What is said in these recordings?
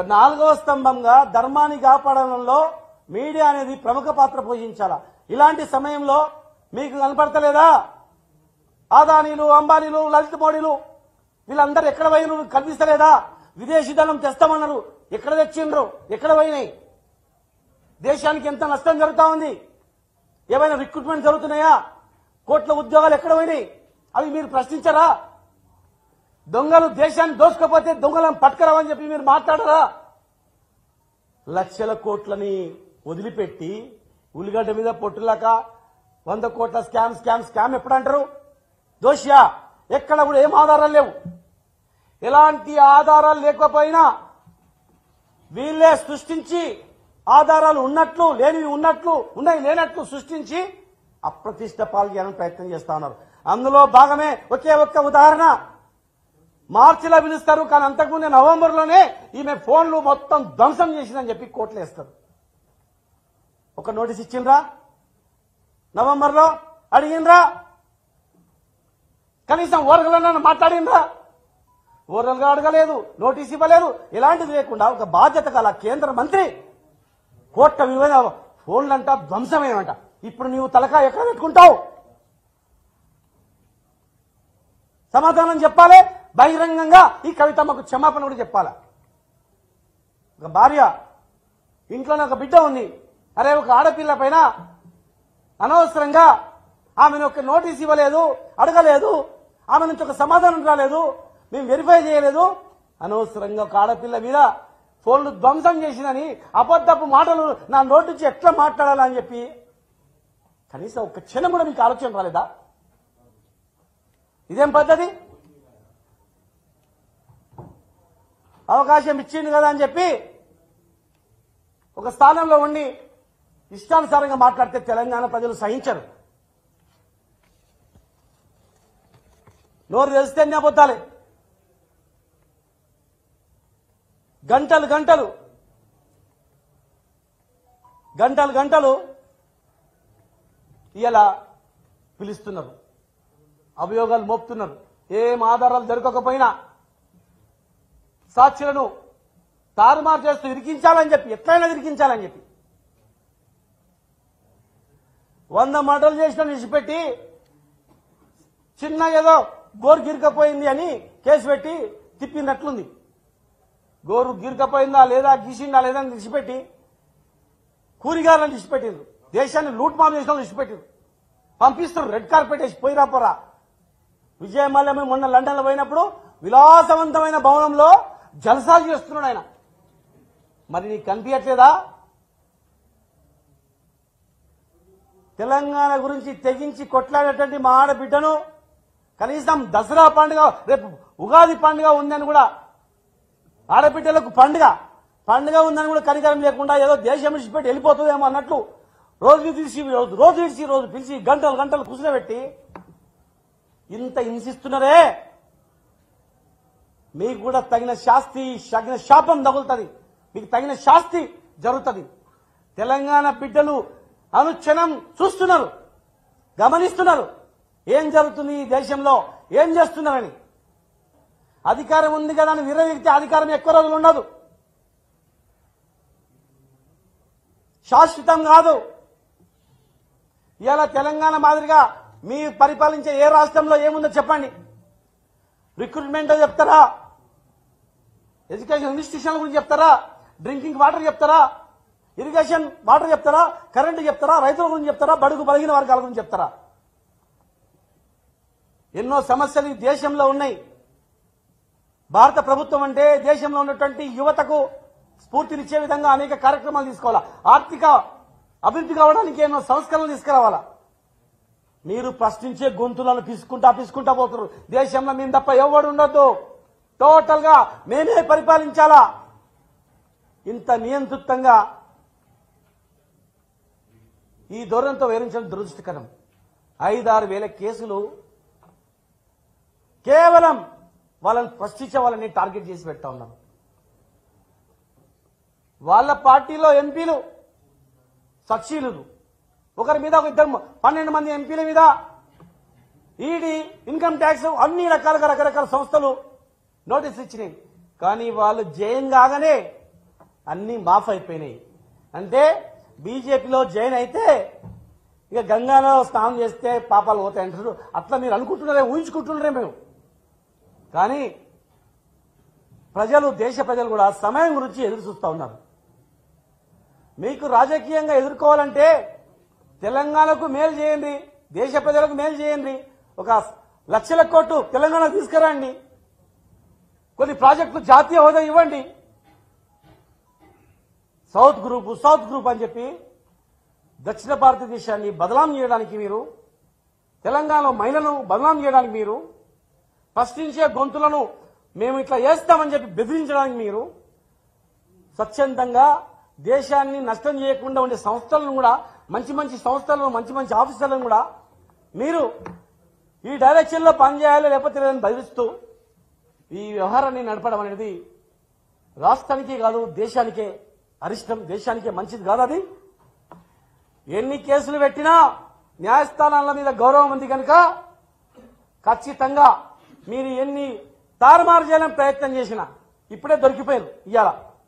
ఒక నాలుగవ స్తంభంగా ధర్మాన్ని కాపాడడంలో మీడియా అనేది ప్రముఖ పాత్ర పోషించాల ఇలాంటి సమయంలో మీకు కనపడతలేదా ఆదానీలు అంబానీలు లలిత్ మోడీలు వీళ్ళందరూ ఎక్కడ పోయినారు కనిపిస్తలేదా విదేశీ ధనం తెస్తామన్నారు ఎక్కడ తెచ్చిండ్రు ఎక్కడ పోయినాయి దేశానికి ఎంత నష్టం జరుగుతా ఉంది ఏమైనా రిక్రూట్మెంట్ జరుగుతున్నాయా కోట్ల ఉద్యోగాలు ఎక్కడ పోయినాయి అవి మీరు ప్రశ్నించరా దొంగలు దేశాన్ని దోచుకోపోతే దొంగలను పట్టుకురావని చెప్పి మీరు మాట్లాడరా లక్షల కోట్లని వదిలిపెట్టి ఉల్లిగడ్డ మీద పొట్టులాక వంద కోట్ల స్కామ్ స్కామ్ స్కామ్ ఎప్పుడు అంటారు దోషియా ఎక్కడ కూడా ఏం ఆధారాలు లేవు ఎలాంటి ఆధారాలు లేకపోయినా వీళ్ళే సృష్టించి ఆధారాలు ఉన్నట్లు లేనివి ఉన్నట్లు ఉన్నాయి లేనట్లు సృష్టించి అప్రతిష్ట పాలు చేయాలని ప్రయత్నం చేస్తా ఉన్నారు అందులో భాగమే ఒకే ఒక్క ఉదాహరణ మార్చిలో పిలుస్తారు కానీ అంతకుముందే నవంబర్లోనే ఈమె ఫోన్లు మొత్తం ధ్వంసం చేసిందని చెప్పి కోర్టులు వేస్తారు ఒక నోటీస్ ఇచ్చిండ్రా నవంబర్లో అడిగిండ్రా కనీసం ఓరగలన్నా మాట్లాడిండ్రా ఓరల్గా అడగలేదు నోటీస్ ఇవ్వలేదు ఎలాంటిది లేకుండా ఒక బాధ్యత గల కేంద్ర మంత్రి కోట్ల విలువైన ఫోన్లంట ధ్వంసమేనంట ఇప్పుడు నీవు తలకా ఎక్కడ పెట్టుకుంటావు సమాధానం చెప్పాలి బహిరంగంగా ఈ కవితమ్మకు క్షమాపణ కూడా చెప్పాలా ఒక భార్య ఇంట్లోనే ఒక బిడ్డ ఉంది అరే ఒక ఆడపిల్ల పైన అనవసరంగా ఆమెను ఒక నోటీస్ ఇవ్వలేదు అడగలేదు ఆమె నుంచి ఒక సమాధానం రాలేదు మేము వెరిఫై చేయలేదు అనవసరంగా ఒక ఆడపిల్ల మీద ఫోన్లు ధ్వంసం చేసిందని అబద్ధపు మాటలు నా నోటి నుంచి ఎట్లా మాట్లాడాలని చెప్పి కనీసం ఒక క్షణం కూడా మీకు ఆలోచన రాలేదా ఇదేం పద్ధతి అవకాశం ఇచ్చింది కదా అని చెప్పి ఒక స్థానంలో ఉండి ఇష్టానుసారంగా మాట్లాడితే తెలంగాణ ప్రజలు సహించరు నోరు తెలిస్తే అన్ని అబద్ధాలే గంటలు గంటలు గంటలు గంటలు ఇలా పిలుస్తున్నారు అభియోగాలు మోపుతున్నారు ఏం ఆధారాలు దొరకకపోయినా సాక్షులను తారుమారు చేస్తూ ఇరికించాలని చెప్పి ఎట్లయినా ఇరికించాలని చెప్పి వంద మటలు చేసిన విడిచిపెట్టి చిన్న ఏదో గోరు గిరికపోయింది అని కేసు పెట్టి తిప్పినట్లుంది గోరు గిరికపోయిందా లేదా గీసిందా లేదా అని విడిచిపెట్టి కూలిగాలను విడిచిపెట్టిండ్రు దేశాన్ని లూట్ మామ్ చేసిన విడిచిపెట్టిండ్రు పంపిస్తారు రెడ్ కార్పెట్ వేసి పోయిరా పోరా విజయ మల్లెమ్మ మొన్న లండన్ లో పోయినప్పుడు విలాసవంతమైన భవనంలో జలసాలు చేస్తున్నాడు ఆయన మరి నీకు కనిపించట్లేదా తెలంగాణ గురించి తెగించి కొట్లాడేటువంటి మా ఆడబిడ్డను కనీసం దసరా పండుగ రేపు ఉగాది పండుగ ఉందని కూడా ఆడబిడ్డలకు పండుగ పండుగ ఉందని కూడా కనికరం లేకుండా ఏదో దేశం విడిచిపెట్టి వెళ్ళిపోతుందేమో అన్నట్లు రోజు తీసి రోజు రోజు విడిచి రోజు పిలిచి గంటలు గంటలు కూర్చునబెట్టి ఇంత హింసిస్తున్నారే మీకు కూడా తగిన శాస్తి తగిన శాపం తగులుతుంది మీకు తగిన శాస్తి జరుగుతుంది తెలంగాణ బిడ్డలు అనుక్షణం చూస్తున్నారు గమనిస్తున్నారు ఏం జరుగుతుంది ఈ దేశంలో ఏం చేస్తున్నారని అధికారం ఉంది కదా అని విరవిగితే అధికారం ఎక్కువ రోజులు ఉండదు శాశ్వతం కాదు ఇలా తెలంగాణ మాదిరిగా మీ పరిపాలించే ఏ రాష్ట్రంలో ఏముందో చెప్పండి రిక్రూట్మెంట్ చెప్తారా ఎడ్యుకేషన్ ఇన్స్టిట్యూషన్ గురించి చెప్తారా డ్రింకింగ్ వాటర్ చెప్తారా ఇరిగేషన్ వాటర్ చెప్తారా కరెంటు చెప్తారా రైతుల గురించి చెప్తారా బడుగు బలిగిన వర్గాల గురించి చెప్తారా ఎన్నో సమస్యలు ఈ దేశంలో ఉన్నాయి భారత ప్రభుత్వం అంటే దేశంలో ఉన్నటువంటి యువతకు స్ఫూర్తినిచ్చే విధంగా అనేక కార్యక్రమాలు తీసుకోవాలా ఆర్థిక అభివృద్ధి కావడానికి ఎన్నో సంస్కరణలు తీసుకురావాలా మీరు ప్రశ్నించే గొంతులను పిసుకుంటా పిసుకుంటా పోతున్నారు దేశంలో మేము తప్ప ఎవడు ఉండొద్దు టోటల్ గా మేమే పరిపాలించాలా ఇంత నియంత్రితంగా ఈ ధోరణితో వివరించడం దురదృష్టకరం ఐదారు వేల కేసులు కేవలం వాళ్ళని ప్రశ్నించే వాళ్ళని టార్గెట్ చేసి పెడతా ఉన్నారు వాళ్ళ పార్టీలో ఎంపీలు సాక్షీలు ఒకరి మీద ఒక ఇద్దరు పన్నెండు మంది ఎంపీల మీద ఈడీ ఇన్కమ్ ట్యాక్స్ అన్ని రకాలుగా రకరకాల సంస్థలు నోటీస్ ఇచ్చినాయి కానీ వాళ్ళు జయం కాగానే అన్నీ మాఫ్ అయిపోయినాయి అంటే బీజేపీలో జాయిన్ అయితే ఇక గంగాలో స్నానం చేస్తే పాపాలు పోతాయి అంటారు అట్లా మీరు అనుకుంటున్నారే ఊహించుకుంటున్నారే మేము కానీ ప్రజలు దేశ ప్రజలు కూడా సమయం గురించి ఎదురు చూస్తూ ఉన్నారు మీకు రాజకీయంగా ఎదుర్కోవాలంటే తెలంగాణకు మేలు చేయండి దేశ ప్రజలకు మేలు చేయండి ఒక లక్షల కోట్లు తెలంగాణ తీసుకురండి కొన్ని ప్రాజెక్టులు జాతీయ హోదా ఇవ్వండి సౌత్ గ్రూప్ సౌత్ గ్రూప్ అని చెప్పి దక్షిణ భారతదేశాన్ని బదలాం చేయడానికి మీరు తెలంగాణ మహిళలను బదలాం చేయడానికి మీరు ప్రశ్నించే గొంతులను మేము ఇట్లా చేస్తామని చెప్పి బెదిరించడానికి మీరు స్వచ్ఛందంగా దేశాన్ని నష్టం చేయకుండా ఉండే సంస్థలను కూడా మంచి మంచి సంస్థలను మంచి మంచి ఆఫీసర్లను కూడా మీరు ఈ డైరెక్షన్లో పనిచేయాలి లేకపోతే లేదని బదిలిస్తూ ఈ వ్యవహారాన్ని నడపడం అనేది రాష్ట్రానికే కాదు దేశానికే అరిష్టం దేశానికే మంచిది కాదు అది ఎన్ని కేసులు పెట్టినా న్యాయస్థానాల మీద గౌరవం ఉంది కనుక ఖచ్చితంగా మీరు ఎన్ని తారుమారు చేయాలని ప్రయత్నం చేసినా ఇప్పుడే దొరికిపోయారు ఇవాళ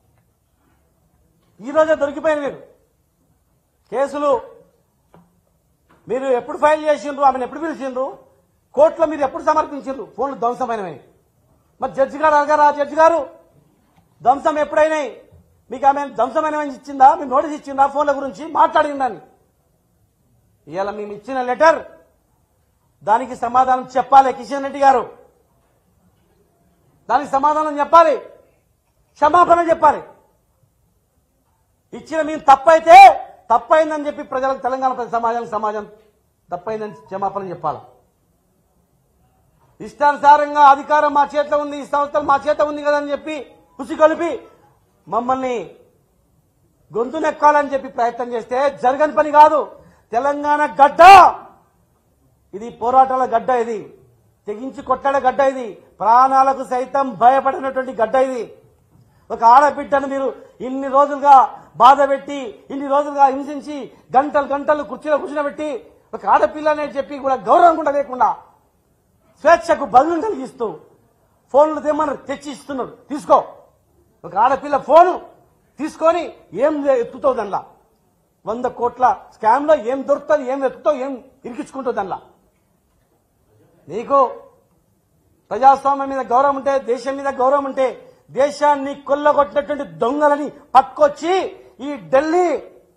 ఈ రోజే దొరికిపోయారు మీరు కేసులు మీరు ఎప్పుడు ఫైల్ చేసిండ్రు ఆమెను ఎప్పుడు పిలిచిండ్రు కోర్టులో మీరు ఎప్పుడు సమర్పించిండ్రు ఫోన్లు ధ్వంసమైనవి మరి జడ్జి గారు అడగారా జడ్జి గారు ధ్వంసం ఎప్పుడైనాయి మీకు ఆమె ధ్వంసమైనవని ఇచ్చిందా మీకు నోటీస్ ఇచ్చిందా ఫోన్ల గురించి మాట్లాడిందని ఇవాళ మేము ఇచ్చిన లెటర్ దానికి సమాధానం చెప్పాలి కిషన్ రెడ్డి గారు దానికి సమాధానం చెప్పాలి క్షమాపణ చెప్పాలి ఇచ్చిన మేము తప్పైతే తప్పైందని చెప్పి ప్రజలకు తెలంగాణ ప్రజల సమాజం సమాజం తప్పైందని క్షమాపణ చెప్పాలి ఇష్టానుసారంగా అధికారం మా చేతిలో ఉంది ఈ సంస్థలు మా చేత ఉంది కదని చెప్పి కుసి కలిపి మమ్మల్ని గొంతు నెక్కాలని చెప్పి ప్రయత్నం చేస్తే జరగని పని కాదు తెలంగాణ గడ్డ ఇది పోరాటాల గడ్డ ఇది తెగించి కొట్టాడ గడ్డ ఇది ప్రాణాలకు సైతం భయపడినటువంటి గడ్డ ఇది ఒక ఆడబిడ్డను మీరు ఇన్ని రోజులుగా బాధ పెట్టి ఇన్ని రోజులుగా హింసించి గంటలు గంటలు కుర్చీలో కూర్చునబెట్టి ఒక ఆడపిల్లనే చెప్పి కూడా గౌరవం కూడా లేకుండా స్వేచ్ఛకు భంగం కలిగిస్తూ ఫోన్లు తెమ్మని తెచ్చి ఇస్తున్నారు తీసుకో ఒక ఆడపిల్ల ఫోను తీసుకొని ఏం ఎత్తుతావు దానిలా వంద కోట్ల స్కామ్ లో ఏం దొరుకుతుంది ఏం ఎత్తుతావు ఏం ఇరికించుకుంటుంది దానిలా నీకు ప్రజాస్వామ్యం మీద గౌరవం ఉంటే దేశం మీద గౌరవం ఉంటే దేశాన్ని కొల్లగొట్టినటువంటి దొంగలని పట్టుకొచ్చి ఈ ఢిల్లీ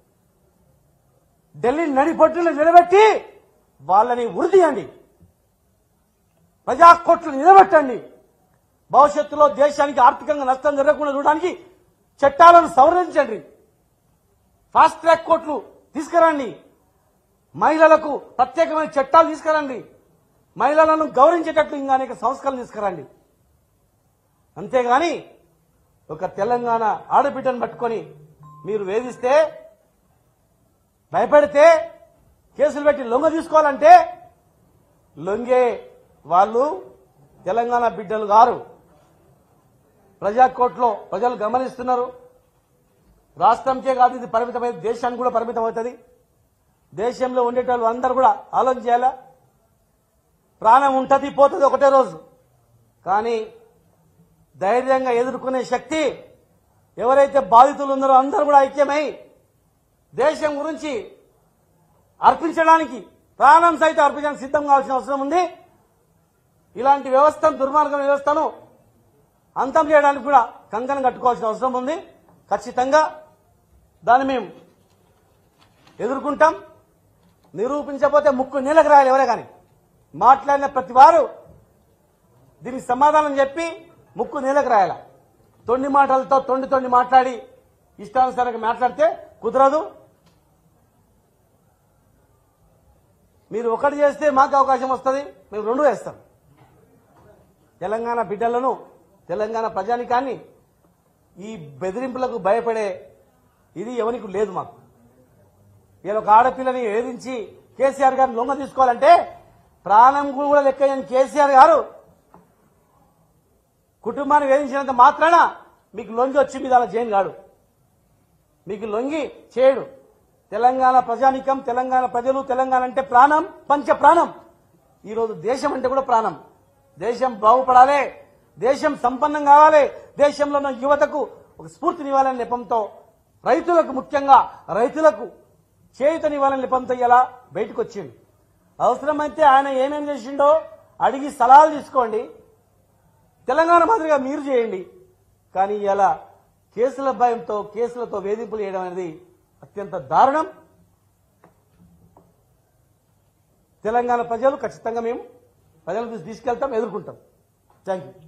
ఢిల్లీ నడిపొట్టును నిలబెట్టి వాళ్ళని ఉరిదీయండి ప్రజా కోట్లు నిలబెట్టండి భవిష్యత్తులో దేశానికి ఆర్థికంగా నష్టం జరగకుండా చూడడానికి చట్టాలను సవరించండి ఫాస్ట్ ట్రాక్ కోర్టులు తీసుకురండి మహిళలకు ప్రత్యేకమైన చట్టాలు తీసుకురండి మహిళలను గౌరవించేటట్లు ఇంకా అనేక సంస్కరణలు తీసుకురండి అంతేగాని ఒక తెలంగాణ ఆడబిడ్డను పట్టుకొని మీరు వేధిస్తే భయపెడితే కేసులు పెట్టి లొంగ తీసుకోవాలంటే లొంగే వాళ్ళు తెలంగాణ బిడ్డలు గారు ప్రజా కోర్టులో ప్రజలు గమనిస్తున్నారు రాష్ట్రంకే కాదు ఇది పరిమితమైన దేశానికి కూడా పరిమితం అవుతుంది దేశంలో ఉండేటోళ్ళు అందరూ కూడా ఆలోచన చేయాలా ప్రాణం ఉంటుంది పోతుంది ఒకటే రోజు కానీ ధైర్యంగా ఎదుర్కొనే శక్తి ఎవరైతే బాధితులు ఉన్నారో అందరూ కూడా ఐక్యమై దేశం గురించి అర్పించడానికి ప్రాణం సైతం అర్పించడానికి సిద్ధం కావాల్సిన అవసరం ఉంది ఇలాంటి వ్యవస్థను దుర్మార్గం వ్యవస్థను అంతం చేయడానికి కూడా కంకణం కట్టుకోవాల్సిన అవసరం ఉంది ఖచ్చితంగా దాన్ని మేము ఎదుర్కొంటాం నిరూపించకపోతే ముక్కు నీళ్ళకి రాయాలి ఎవరే కానీ మాట్లాడిన ప్రతి వారు దీనికి సమాధానం చెప్పి ముక్కు నీళ్ళకి రాయాల తొండి మాటలతో తొండి తొండి మాట్లాడి ఇష్టానుసారంగా మాట్లాడితే కుదరదు మీరు ఒకటి చేస్తే మాకు అవకాశం వస్తుంది మేము రెండు వేస్తాం తెలంగాణ బిడ్డలను తెలంగాణ ప్రజానికాన్ని ఈ బెదిరింపులకు భయపడే ఇది ఎవరికి లేదు మాకు ఇలా ఒక ఆడపిల్లని వేధించి కేసీఆర్ గారిని లొంగ తీసుకోవాలంటే ప్రాణం కూడా లెక్కని కేసీఆర్ గారు కుటుంబాన్ని వేధించినంత మాత్రాన మీకు లొంగి వచ్చి మీద అలా చేయను కాడు మీకు లొంగి చేయడు తెలంగాణ ప్రజానికం తెలంగాణ ప్రజలు తెలంగాణ అంటే ప్రాణం పంచ ప్రాణం ఈరోజు దేశం అంటే కూడా ప్రాణం దేశం బాగుపడాలి దేశం సంపన్నం కావాలి దేశంలో ఉన్న యువతకు ఒక స్ఫూర్తినివ్వాలనే నెపంతో రైతులకు ముఖ్యంగా రైతులకు చేయుతనివ్వాలనే నెపంతో ఇలా బయటకు వచ్చిండు అవసరమైతే ఆయన ఏమేం చేసిండో అడిగి సలహాలు తీసుకోండి తెలంగాణ మాదిరిగా మీరు చేయండి కానీ ఇలా కేసుల భయంతో కేసులతో వేధింపులు చేయడం అనేది అత్యంత దారుణం తెలంగాణ ప్రజలు ఖచ్చితంగా మేము ప్రజలకు తీసు- తీసుకెళ్తాం ఎదుర్కొంటాం థ్యాంక్ యూ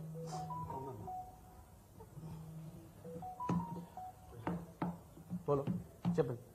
చెప్పండి